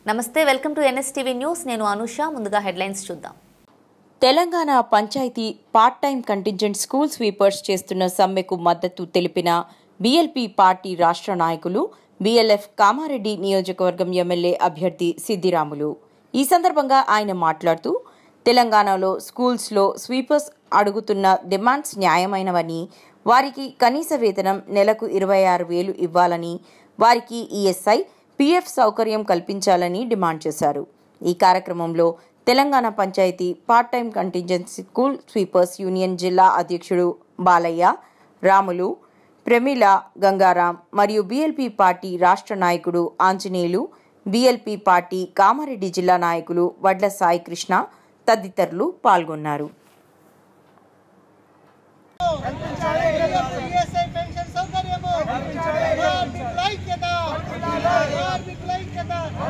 నమస్తే welcome to NSTV news నేను అనుష ముందుగా హెడ్లైన్స్ చూద్దాం Telangana panchayat part time contingent school sweepers చేస్తున్న సమ్మెకు మద్దతు తెలిపిన బీఎల్పీ పార్టీ రాష్ట్ర నాయకులు బీఎల్ఎఫ్ కామారెడ్డి నియోజకవర్గం ఎమ్మెల్యే అభ్యర్థి సిద్దిరాములు ఈ సందర్భంగా ఆయన మాట్లాడుతూ తెలంగాణలో స్కూల్స్లో స్వీపర్స్ అడుగుతున్న డిమాండ్స్ న్యాయమైనవని వారికి కనీస వేతనం నెలకు ఇరవై ఆరు వేలు ఇవ్వాలని వారికి ఈఎస్ఐ పీఎఫ్ సౌకర్యం కల్పించాలని డిమాండ్ చేశారు ఈ కార్యక్రమంలో Telangana panchayat part time contingency school sweepers union జిల్లా అధ్యక్షుడు బాలయ్య రాములు ప్రమీల గంగారాం మరియు బీఎల్పీ పార్టీ రాష్ట్ర నాయకుడు ఆంజనేయులు బీఎల్పీ పార్టీ కామారెడ్డి జిల్లా నాయకులు వడ్ల సాయి కృష్ణ తదితరులు పాల్గొన్నారు ఈఎస్ఐ పెన్షన్ సౌకర్యము కార్మికుల ఐక్యత కార్మికుల ఐక్యత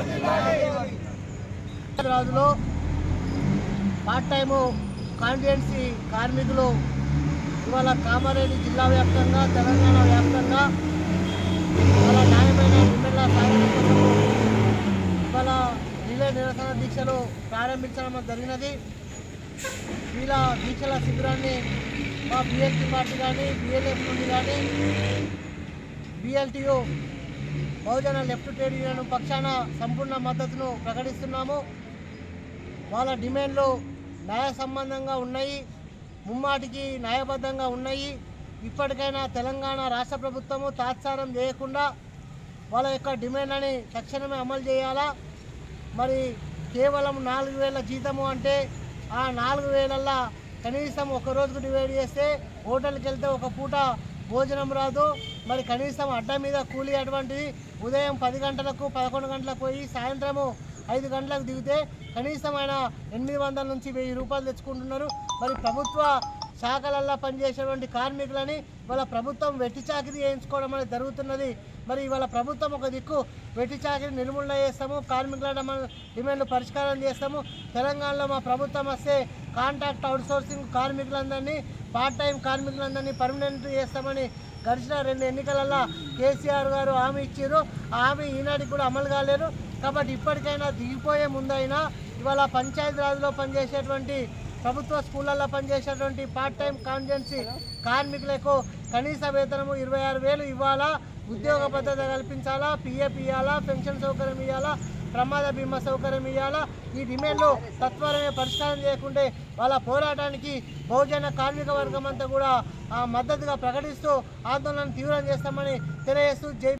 రాజులో పార్ట్ టైము కాన్స్టిట్యున్సీ కార్మికులు ఇవాళ కామారెడ్డి జిల్లా వ్యాప్తంగా తెలంగాణ వ్యాప్తంగా ఇవాళ న్యాయమైన డిమాండ్ల సాధన కోసము ఇవాళ రిలే నిరసన దీక్షలు ప్రారంభించడం జరిగినది వీళ్ళ దీక్షల శిబిరాన్ని మా బిఎల్టీ పార్టీ కానీ బిఎల్ఎఫ్ నుండి కానీ BLTU Bahujan left trade union పక్షాన సంపూర్ణ మద్దతును ప్రకటిస్తున్నాము వాళ్ళ డిమాండ్లు న్యాయ సంబంధంగా ఉన్నాయి ముమ్మాటికి న్యాయబద్ధంగా ఉన్నాయి ఇప్పటికైనా తెలంగాణ రాష్ట్ర ప్రభుత్వము తాత్సారం చేయకుండా వాళ్ళ యొక్క డిమాండ్లని తక్షణమే అమలు చేయాలా మరి కేవలం నాలుగు వేల జీతము అంటే ఆ నాలుగు వేలల్లో కనీసం ఒక రోజుకు డివైడ్ చేస్తే హోటల్కి వెళ్తే ఒక పూట భోజనం రాదు మరి కనీసం అడ్డ మీద కూలి అటువంటిది ఉదయం పది గంటలకు పదకొండు గంటలకు పోయి సాయంత్రము ఐదు గంటలకు దిగితే కనీసం ఆయన ఎనిమిది వందల నుంచి వెయ్యి రూపాయలు తెచ్చుకుంటున్నారు మరి ప్రభుత్వ శాఖలల్లో పనిచేసేటువంటి కార్మికులని ఇవాళ ప్రభుత్వం వెట్టి చాకిరీ చేయించుకోవడం అనేది జరుగుతున్నది మరి ఇవాళ ప్రభుత్వం ఒక దిక్కు వెట్టి చాకిరీ నిర్మూలన చేస్తాము కార్మికుల డిమాండ్- డిమాండ్లు పరిష్కారం చేస్తాము తెలంగాణలో మా ప్రభుత్వం వస్తే కాంట్రాక్ట్ అవుట్సోర్సింగ్ కార్మికులందరినీ పార్ట్ టైం కార్మికులందరినీ పర్మనెంట్ చేస్తామని గడిచిన రెండు ఎన్నికలలో కేసీఆర్ గారు హామీ ఇచ్చారు ఆ హామీ ఈనాటికి కూడా అమలు కాలేదు కాబట్టి ఇప్పటికైనా దిగిపోయే ముందైనా ఇవాళ పంచాయతీ రాజ్లో పనిచేసేటువంటి ప్రభుత్వ స్కూళ్ళల్లో పనిచేసేటువంటి పార్ట్ టైం కాన్జెన్సీ కార్మికులకు కనీస వేతనము ఇరవై ఆరు వేలు ఇవ్వాలా ఉద్యోగ భద్రత కల్పించాలా పిఎఫ్ ఇవ్వాలా పెన్షన్ సౌకర్యం ఇవ్వాలా ప్రమాద బీమా సౌకర్యం ఇవ్వాలా ఈ డిమాండ్లు తత్వరమే పరిష్కారం చేయకుంటే వాళ్ళ పోరాటానికి బహుజన కార్మిక వర్గం అంతా కూడా ఆ మద్దతుగా ప్రకటిస్తూ ఆందోళన తీవ్రం చేస్తామని తెలియజేస్తూ జై